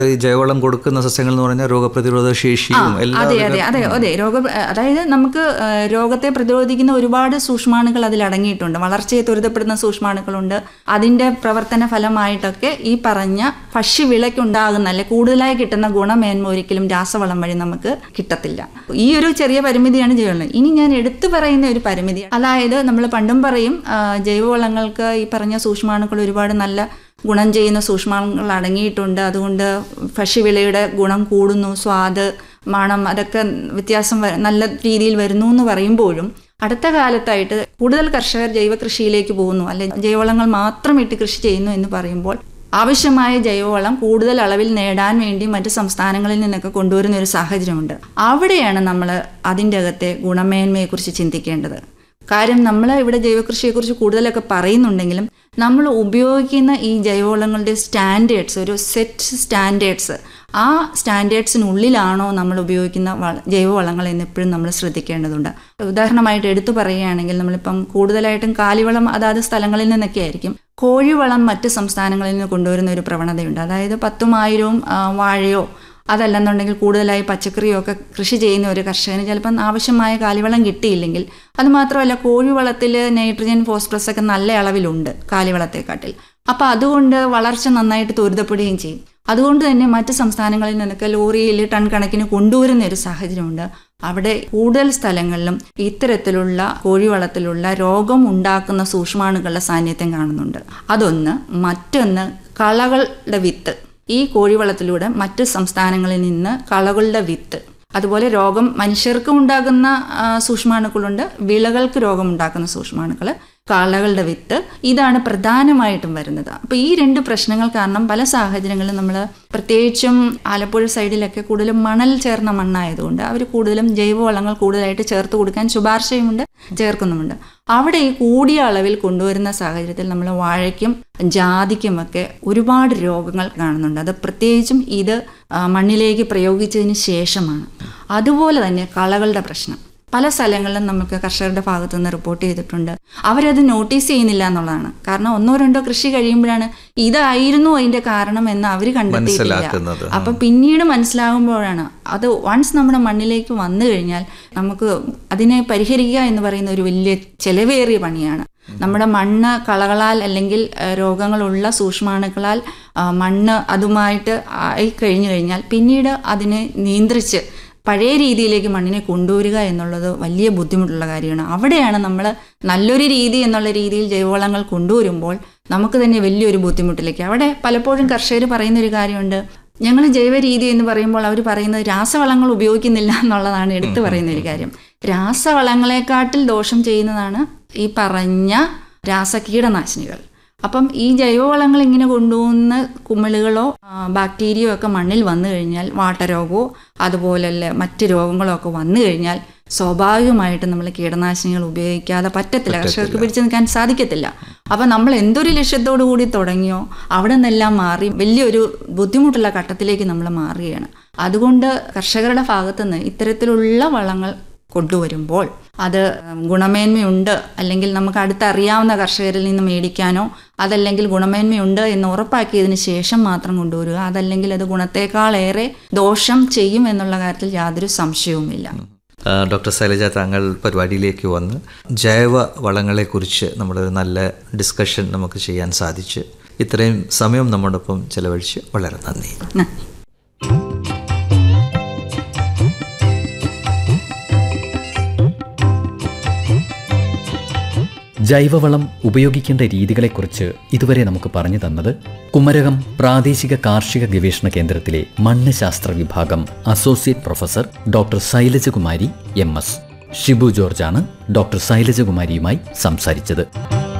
ഈ ജൈവവളം കൊടുക്കുന്ന സസ്യങ്ങൾ എന്ന് പറഞ്ഞാൽ രോഗപ്രതിരോധ ശേഷിയും എല്ലാം അതെ അതെ അതെ അതെ രോഗ അതായത് നമുക്ക് ആ, രോഗത്തെ പ്രതിരോധിക്കുന്ന ഒരുപാട് സൂക്ഷ്മാണുക്കൾ അതിൽ അടങ്ങിയിട്ടുണ്ട് വളർച്ചയെ ത്വരിതപ്പെടുന്ന സൂക്ഷ്മാണുക്കളുണ്ട് അതിന്റെ പ്രവർത്തന ഫലമായിട്ടൊക്കെ ഈ പറഞ്ഞ ഭക്ഷ്യവിളയ്ക്കുണ്ടാകുന്ന അല്ലെ കൂടുതലായി കിട്ടുന്ന ഗുണമേന്മ ഒരിക്കലും രാസവളം വഴി നമുക്ക് കിട്ടത്തില്ല ഈ ഒരു ചെറിയ പരിമിതിയാണ് ജൈവവളം ഇനി ഞാൻ എടുത്തു പറയുന്ന ഒരു പരിമിതി അതായത് നമ്മൾ പണ്ടും പറയും ആ, ജൈവവളങ്ങൾക്ക് ഈ പറഞ്ഞ സൂക്ഷ്മാണുക്കൾ ഒരുപാട് നല്ല ഗുണം ചെയ്യുന്ന സൂക്ഷ്മാണുക്കൾ അടങ്ങിയിട്ടുണ്ട് അതുകൊണ്ട് ഭക്ഷ്യവിളയുടെ ഗുണം കൂടുന്നു സ്വാദ് മണം അതൊക്കെ വ്യത്യാസം വ- നല്ല രീതിയിൽ വരുന്നു എന്ന് പറയുമ്പോഴും അടുത്ത കാലത്തായിട്ട് കൂടുതൽ കർഷകർ ജൈവ കൃഷിയിലേക്ക് പോകുന്നു അല്ലെ ജൈവവളങ്ങൾ മാത്രം ഇട്ട് കൃഷി ചെയ്യുന്നു എന്ന് പറയുമ്പോൾ ആവശ്യമായ ജൈവവളം കൂടുതൽ അളവിൽ നേടാൻ വേണ്ടി മറ്റ് സംസ്ഥാനങ്ങളിൽ നിന്നൊക്കെ കൊണ്ടുവരുന്ന ഒരു സാഹചര്യമുണ്ട് അവിടെയാണ് നമ്മൾ അതിൻ്റെ അകത്തെ ഗുണമേന്മയെക്കുറിച്ച് ചിന്തിക്കേണ്ടത് കാര്യം നമ്മൾ ഇവിടെ ജൈവകൃഷിയെക്കുറിച്ച് കൂടുതലൊക്കെ പറയുന്നുണ്ടെങ്കിലും നമ്മൾ ഉപയോഗിക്കുന്ന ഈ ജൈവവളങ്ങളുടെ സ്റ്റാൻഡേർഡ്സ് ഒരു സെറ്റ് സ്റ്റാൻഡേർഡ്സ് ആ സ്റ്റാൻഡേർഡ്സിനുള്ളിലാണോ നമ്മൾ ഉപയോഗിക്കുന്ന വള ജൈവവളങ്ങൾ എന്ന് എപ്പോഴും നമ്മൾ ശ്രദ്ധിക്കേണ്ടതുണ്ട് ഉദാഹരണമായിട്ട് എടുത്തു പറയുകയാണെങ്കിൽ നമ്മളിപ്പം കൂടുതലായിട്ടും കാലിവളം അതാത് സ്ഥലങ്ങളിൽ നിന്നൊക്കെ ആയിരിക്കും കോഴിവളം മറ്റ് സംസ്ഥാനങ്ങളിൽ നിന്ന് കൊണ്ടുവരുന്ന ഒരു പ്രവണതയുണ്ട് അതായത് പത്തും ആയിരവും ആ, വാഴയോ അതല്ലെന്നുണ്ടെങ്കിൽ കൂടുതലായി പച്ചക്കറിയോ ഒക്കെ കൃഷി ചെയ്യുന്ന ഒരു കർഷകന് ചിലപ്പം ആവശ്യമായ കാലിവളം കിട്ടിയില്ലെങ്കിൽ അത് മാത്രമല്ല കോഴിവളത്തിൽ നൈട്രജൻ ഫോസ്ഫറസ് ഒക്കെ നല്ല അളവിലുണ്ട് കാലിവളത്തെക്കാട്ടിൽ അപ്പോൾ അതുകൊണ്ട് വളർച്ച നന്നായിട്ട് ത്വരിതപ്പെടുകയും ചെയ്യും അതുകൊണ്ട് തന്നെ മറ്റ് സംസ്ഥാനങ്ങളിൽ നിന്നൊക്കെ ലോറിയിൽ ടൺ കണക്കിന് കൊണ്ടുവരുന്ന ഒരു സാഹചര്യമുണ്ട് അവിടെ കൂടുതൽ സ്ഥലങ്ങളിലും ഇത്തരത്തിലുള്ള കോഴിവളത്തിലുള്ള രോഗം ഉണ്ടാക്കുന്ന സൂക്ഷ്മാണുക്കളുടെ സാന്നിധ്യം കാണുന്നുണ്ട് അതൊന്ന് മറ്റൊന്ന് കളകളുടെ വിത്ത് ഈ കോഴിവളത്തിലൂടെ മറ്റ് സംസ്ഥാനങ്ങളിൽ നിന്ന് കളകളുടെ വിത്ത് അതുപോലെ രോഗം മനുഷ്യർക്കും ഉണ്ടാകുന്ന ആ, സൂക്ഷ്മാണുക്കളുണ്ട് വിളകൾക്ക് രോഗം ഉണ്ടാക്കുന്ന സൂക്ഷ്മാണുക്കൾ കളകളുടെ വിത്ത് ഇതാണ് പ്രധാനമായിട്ടും വരുന്നത് അപ്പോൾ ഈ രണ്ട് പ്രശ്നങ്ങൾ കാരണം പല സാഹചര്യങ്ങളിലും നമ്മൾ പ്രത്യേകിച്ചും ആലപ്പുഴ സൈഡിലൊക്കെ കൂടുതലും മണൽ ചേർന്ന മണ്ണായതുകൊണ്ട് അവർ കൂടുതലും ജൈവവളങ്ങൾ കൂടുതലായിട്ട് ചേർത്ത് കൊടുക്കാൻ ശുപാർശയുമുണ്ട് ചേർക്കുന്നുമുണ്ട് അവിടെ ഈ കൂടിയ അളവിൽ കൊണ്ടുവരുന്ന സാഹചര്യത്തിൽ നമ്മൾ വാഴയ്ക്കും ജാതിക്കുമൊക്കെ ഒരുപാട് രോഗങ്ങൾ കാണുന്നുണ്ട് അത് പ്രത്യേകിച്ചും ഇത് ആ, മണ്ണിലേക്ക് പ്രയോഗിച്ചതിന് ശേഷമാണ് അതുപോലെ തന്നെ കളകളുടെ പ്രശ്നം പല സ്ഥലങ്ങളിലും നമുക്ക് കർഷകരുടെ ഭാഗത്തു നിന്ന് റിപ്പോർട്ട് ചെയ്തിട്ടുണ്ട് അവരത് നോട്ടീസ് ചെയ്യുന്നില്ല എന്നുള്ളതാണ് കാരണം ഒന്നോ രണ്ടോ കൃഷി കഴിയുമ്പോഴാണ് ഇതായിരുന്നു അതിന്റെ കാരണം എന്ന് അവർ കണ്ടെത്തിയിട്ടില്ല മനസ്സിലാക്കുന്നത്. അപ്പൊ പിന്നീട് മനസ്സിലാകുമ്പോഴാണ് അത് വൺസ് നമ്മുടെ മണ്ണിലേക്ക് വന്നു കഴിഞ്ഞാൽ നമുക്ക് അതിനെ പരിഹരിക്കുക എന്ന് പറയുന്ന ഒരു വലിയ ചെലവേറിയ പണിയാണ് നമ്മുടെ മണ്ണ് കളകളാൽ അല്ലെങ്കിൽ ആ, രോഗങ്ങളുള്ള സൂക്ഷ്മാണുക്കളാൽ ആ, മണ്ണ് അതുമായിട്ട് ആയി കഴിഞ്ഞു കഴിഞ്ഞാൽ പിന്നീട് അതിനെ നിയന്ത്രിച്ച് പഴയ രീതിയിലേക്ക് മണ്ണിനെ കൊണ്ടുവരിക എന്നുള്ളത് വലിയ ബുദ്ധിമുട്ടുള്ള കാര്യമാണ് അവിടെയാണ് നമ്മൾ നല്ലൊരു രീതി എന്നുള്ള രീതിയിൽ ജൈവവളങ്ങൾ കൊണ്ടുവരുമ്പോൾ നമുക്ക് തന്നെ വലിയൊരു ബുദ്ധിമുട്ടിലേക്ക് അവിടെ പലപ്പോഴും കർഷകർ പറയുന്ന ഒരു കാര്യമുണ്ട് ഞങ്ങൾ ജൈവ രീതി എന്ന് പറയുമ്പോൾ അവർ പറയുന്നത് രാസവളങ്ങൾ ഉപയോഗിക്കുന്നില്ല എന്നുള്ളതാണ് എടുത്തു പറയുന്ന ഒരു കാര്യം രാസവളങ്ങളെക്കാട്ടിൽ ദോഷം ചെയ്യുന്നതാണ് ഈ പറഞ്ഞ രാസകീടനാശിനികൾ അപ്പം ഈ ജൈവവളങ്ങൾ ഇങ്ങനെ കൊണ്ടുപോകുന്ന കുമിളുകളോ ആ, ബാക്ടീരിയയോ ഒക്കെ മണ്ണിൽ വന്നു കഴിഞ്ഞാൽ വാട്ടരോഗമോ അതുപോലെ മറ്റ് രോഗങ്ങളോ ഒക്കെ വന്നു കഴിഞ്ഞാൽ സ്വാഭാവികമായിട്ടും നമ്മൾ കീടനാശിനികൾ ഉപയോഗിക്കാതെ പറ്റത്തില്ല കർഷകർക്ക് പിടിച്ചു നിൽക്കാൻ സാധിക്കത്തില്ല അപ്പം നമ്മൾ എന്തൊരു ലക്ഷ്യത്തോടു കൂടി തുടങ്ങിയോ അവിടെ നിന്നെല്ലാം മാറി വലിയൊരു ബുദ്ധിമുട്ടുള്ള ഘട്ടത്തിലേക്ക് നമ്മൾ മാറുകയാണ് അതുകൊണ്ട് കർഷകരുടെ ഭാഗത്തുനിന്ന് ഇത്തരത്തിലുള്ള വളങ്ങൾ കൊണ്ടുവരുമ്പോൾ അത് ഗുണമേന്മയുണ്ട് അല്ലെങ്കിൽ നമുക്ക് അടുത്തറിയാവുന്ന കർഷകരിൽ നിന്ന് മേടിക്കാനോ അതല്ലെങ്കിൽ ഗുണമേന്മയുണ്ട് എന്ന് ഉറപ്പാക്കിയതിന് ശേഷം മാത്രം കൊണ്ടുവരിക അതല്ലെങ്കിൽ അത് ഗുണത്തേക്കാളേറെ ദോഷം ചെയ്യും എന്നുള്ള കാര്യത്തിൽ യാതൊരു സംശയവുമില്ല ആ, ഡോക്ടർ ശൈലജ താങ്കൾ പരിപാടിയിലേക്ക് വന്ന് ജൈവ വളങ്ങളെക്കുറിച്ച് നമ്മളൊരു നല്ല ഡിസ്കഷൻ നമുക്ക് ചെയ്യാൻ സാധിച്ച് ഇത്രയും സമയം നമ്മോടൊപ്പം ചെലവഴിച്ച് വളരെ നന്ദി നന്ദി ജൈവവളം ഉപയോഗിക്കേണ്ട രീതികളെക്കുറിച്ച് ഇതുവരെ നമുക്ക് പറഞ്ഞു തന്നത് കുമരകം പ്രാദേശിക കാർഷിക ഗവേഷണ കേന്ദ്രത്തിലെ മണ്ണ് ശാസ്ത്ര വിഭാഗം associate professor doctor Shailajakumari M S Shibu ജോർജാണ് ഡോക്ടർ ശൈലജകുമാരിയുമായി സംസാരിച്ചത്